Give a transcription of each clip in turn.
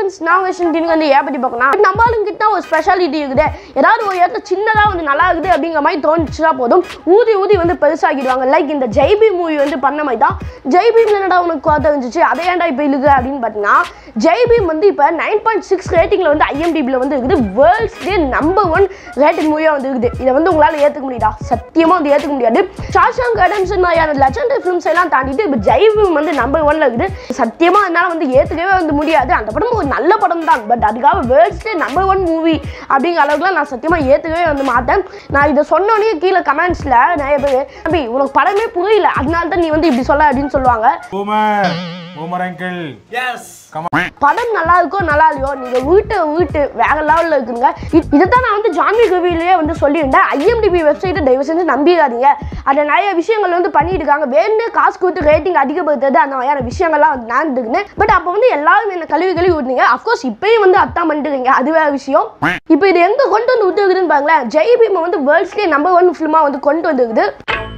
friends நான் vision டின் வந்து ஏன் பற்றி பார்க்கணும் நம்ம ஆளுங்கிட்ட ஒரு ஸ்பெஷாலிட்டி இருக்குது ஏதாவது ஒரு இடத்துல சின்னதாக வந்து நல்லா இருக்குது அப்படிங்கிற மாதிரி தோணுச்சுன்னா போதும் ஊதி ஊதி வந்து பெருசாக்கிடுவாங்க லைக் இந்த ஜெய்பி மூவி வந்து பண்ண மாதிரி தான் ஜெய்பீம் என்னடா உனக்கு குவாத்த இருந்துச்சு அதை ஏன்டா இப்போ இழுக்கு அப்படின்னு பார்த்தீங்கன்னா ஜெய்பீம் வந்து இப்போ நைன் பாயிண்ட் சிக்ஸ் ரேட்டிங்கில் வந்து ஐஎம்டிபியில் வந்து இருக்குது வேர்ல்ட்ஸ்லேயே நம்பர் ஒன் ரேட்டிங் மூவியாக வந்து இருக்குது இதை வந்து உங்களால் ஏற்றுக்க முடியுதா சத்தியமாக வந்து ஏற்றுக்க முடியாது ஷாஷாங் அடம்சன் மாதிரியான லெஜண்டரி ஃபிலிம்ஸ் எல்லாம் தாண்டிட்டு இப்போ ஜெய்பீம் வந்து நம்பர் ஒன்ல இருக்குது சத்தியமாக என்னால் வந்து ஏற்றுக்கவே வந்து முடியாது அந்த படம் ஒரு நல்ல படம் தான் பட் அதுக்காக வேர்ல்ட்ஸ்லேயே நம்பர் ஒன் மூவி அப்படிங்கிற அளவுக்குலாம் நான் சத்தியமாக ஏற்றுக்கவே வந்து மாட்டேன் நான் இதை சொன்னோடனே கீழே கமெண்ட்ஸில் நிறைய பேர் தம்பி உனக்கு படமே புரியல அதனால தான் நீ வந்து இப்படி சொல்ல அப்படின்னு சொல்லுவாங்க பூமர் பூமர் அங்கிள் எஸ் படம் நல்லா இருக்கோ நல்லா இல்லையோ நீங்க வீட்டு வீட்டு வேற லெவலில் இருக்குங்க இ- இதைத்தான் நான் வந்து ஜான்வி கவியிலேயே வந்து சொல்லியிருந்தேன் ஐஎம்டிபி வெப்சைட்டை தயவு செஞ்சு நம்பிடாதீங்க அதில் நிறைய விஷயங்கள் வந்து பண்ணிட்டு இருக்காங்க வேணும்னே காசு கொடுத்து ரேட்டிங் அதிகப்படுத்துறது அந்த மாதிரியான விஷயங்கள்லாம் வந்து நடந்துக்குன்னு பட் அப்போ வந்து எல்லாரும் என்ன கழுவி கழுவி விட்டீங்க அஃப்கோர்ஸ் இப்பயும் வந்து அத்தான் பண்ணிட்டுருக்கீங்க அது வேற விஷயம் இப்போ இது எங்க கொண்டு வந்து விட்டுருக்குதுன்னு பாருங்களேன் ஜெய் பீமை வந்து வேர்ல்ட்ஸ்லேயே நம்பர் ஒன் ஃபிலிமாக வந்து கொண்டு வந்துருக்குது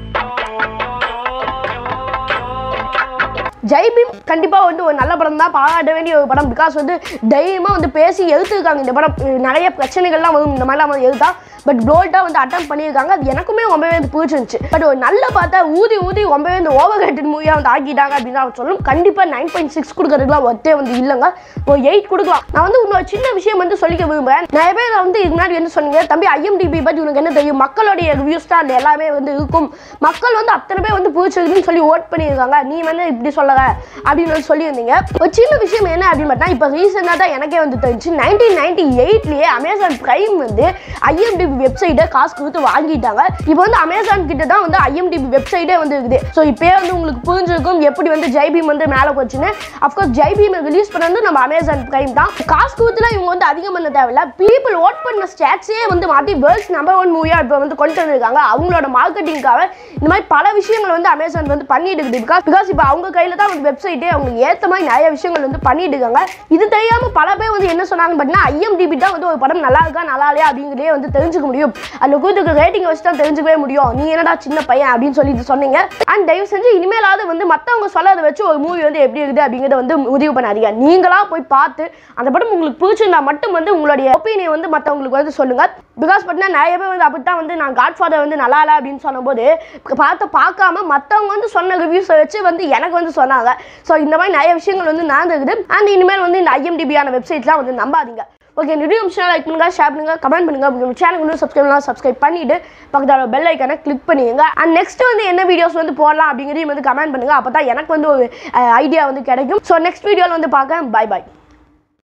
ஜெய்பீம் கண்டிப்பாக வந்து ஒரு நல்ல படம் தான் பாராட்ட வேண்டிய ஒரு படம் பிகாஸ் வந்து தைரியமாக வந்து பேசி எடுத்துருக்காங்க இந்த படம் அஹ் நிறைய பிரச்சனைகள்லாம் வரும் இந்த மாதிரிலாம் வந்து எடுத்தா பட் போல்ட்டாக வந்து அட்டம் பண்ணியிருக்காங்க அது எனக்குமே ரொம்பவே வந்து பிடிச்சிருந்துச்சு பட் ஒரு நல்ல பார்த்தா ஊதி ஊதி ரொம்பவே வந்து ஓவர் ரேட்டட் மூவியாக வந்து ஆக்கிட்டாங்க அப்படின்னு நான் சொல்லணும் கண்டிப்பாக நைன் பாயிண்ட் சிக்ஸ் கொடுக்கறதுக்குலாம் ஒத்தே வந்து இல்லைங்க ஒரு எயிட் கொடுக்கலாம் நான் வந்து இன்னொரு சின்ன விஷயம் வந்து சொல்லிக்க விரும்புகிறேன் நிறைய பேர் வந்து இது முன்னாடி வந்து சொன்னீங்க தம்பி ஐஎம்டிபி பற்றி உனக்கு என்ன தெரியும் மக்களுடைய ரிவ்யூஸ் தான் அது எல்லாமே வந்து இருக்கும் மக்கள் வந்து அத்தனை பேர் வந்து பிடிச்சிருக்குன்னு சொல்லி ஓட் பண்ணியிருக்காங்க நீ வந்து இப்படி சொல்லல அப்படின்னு வந்து சொல்லியிருந்தீங்க ஒரு சின்ன விஷயம் என்ன அப்படின்னு பார்த்தா இப்போ ரீசெண்டாக தான் எனக்கே வந்து தெரிஞ்சு நைன்டீன் நைன்டி எயிட்லேயே அமேசான் பிரைம் வந்து ஐஎம்டிபி வெப்சைட்டை காசு கொடுத்து வாங்கிட்டாங்க இப்போ வந்து அமேசான் கிட்ட தான் வந்து ஐஎம்டிபி வெப்சைட்டே வந்து இருக்குது ஸோ இப்போயே வந்து உங்களுக்கு புரிஞ்சிருக்கும் எப்படி வந்து ஜெய்பீம் வந்து மேலே போச்சுன்னு அஃப்கோர்ஸ் ஜெய்பீம் ரிலீஸ் பண்ணது நம்ம அமேசான் பிரைம் தான் காசு கொடுத்துலாம் இவங்க வந்து அதிகம் பண்ண தேவையில்ல பீப்புள் ஓட் பண்ண ஸ்டாட்ஸே வந்து மாற்றி வேர்ல்ட்ஸ் நம்பர் ஒன் மூவியாக இப்போ வந்து கொண்டு வந்திருக்காங்க அவங்களோட மார்க்கெட்டிங்காக இந்த மாதிரி பல விஷயங்கள் வந்து அமேசான் வந்து பண்ணிட்டு இருக்குது பிகாஸ் பிகாஸ் இப்போ அவங்க கையில் தான் வந்து வெப்சைட்டே அவங்களுக்கு ஏற்ற மாதிரி நிறைய விஷயங்கள் வந்து பண்ணிட்டு இருக்காங்க இது தெரியாமல் பல பேர் வந்து என்ன சொன்னாங்கன்னு பார்த்தீங்கன்னா ஐஎம்டிபி தான் வந்து ஒரு படம் நல்லா இருக்கா நல்லா இல்லையா அப்படிங்கிறதே வந்து தெரிஞ்சுக்க முடியும் அந்த கொடுத்துருக்க ரேட்டிங் வச்சு தான் தெரிஞ்சுக்கவே முடியும் நீ என்னடா சின்ன பையன் அப்படின்னு சொல்லிட்டு சொன்னீங்க அண்ட் தயவு செஞ்சு இனிமேலாவது வந்து மற்றவங்க சொல்லாத வச்சு ஒரு மூவி வந்து எப்படி இருக்குது அப்படிங்கிறத வந்து முடிவு பண்ணாதீங்க நீங்களா போய் பார்த்து அந்த படம் உங்களுக்கு பிடிச்சிருந்தா மட்டும் வந்து உங்களுடைய ஒப்பீனியன் வந்து மற்றவங்களுக்கு வந்து சொல்லுங்க பிகாஸ் பார்த்தீங்கன்னா நிறைய பேர் வந்து அப்படித்தான் வந்து நான் காட் ஃபாதர் வந்து நல்லா இல்லை அப்படின்னு சொன்னபோது பார்த்து பார்க்காம மற்றவங்க வந்து சொன்ன ரிவ்யூஸை வச்சு வந்து எனக்கு வந்து சொன்னாங்க ஸோ இந்த மாதிரி நிறைய விஷயங்கள் வந்து நடந்துக்குது அண்ட் இனிமேல் வந்து இந்த ஐஎம்டிபியான வெப்சைட்லாம் வந்து நம்பாதீங்க ஓகே இந்த வீடியோ சேனல் லைக் பண்ணுங்க ஷேர் பண்ணுங்க கமெண்ட் பண்ணுங்க நம்ம சேனல் வந்து சப்ஸ்கிரைப் பண்ணலாம் சப்ஸ்கிரைப் பண்ணிட்டு பக்கத்தில் பெல் ஐக்கானை கிளிக் பண்ணிடுங்க அண்ட் நெக்ஸ்ட் வந்து என்ன வீடியோஸ் வந்து போடலாம் அப்படிங்கிறதையும் வந்து கமெண்ட் பண்ணுங்க அப்போ தான் எனக்கு வந்து ஒரு ஐடியா வந்து கிடைக்கும் ஸோ நெக்ஸ்ட் வீடியோவில் வந்து பார்க்க பை பை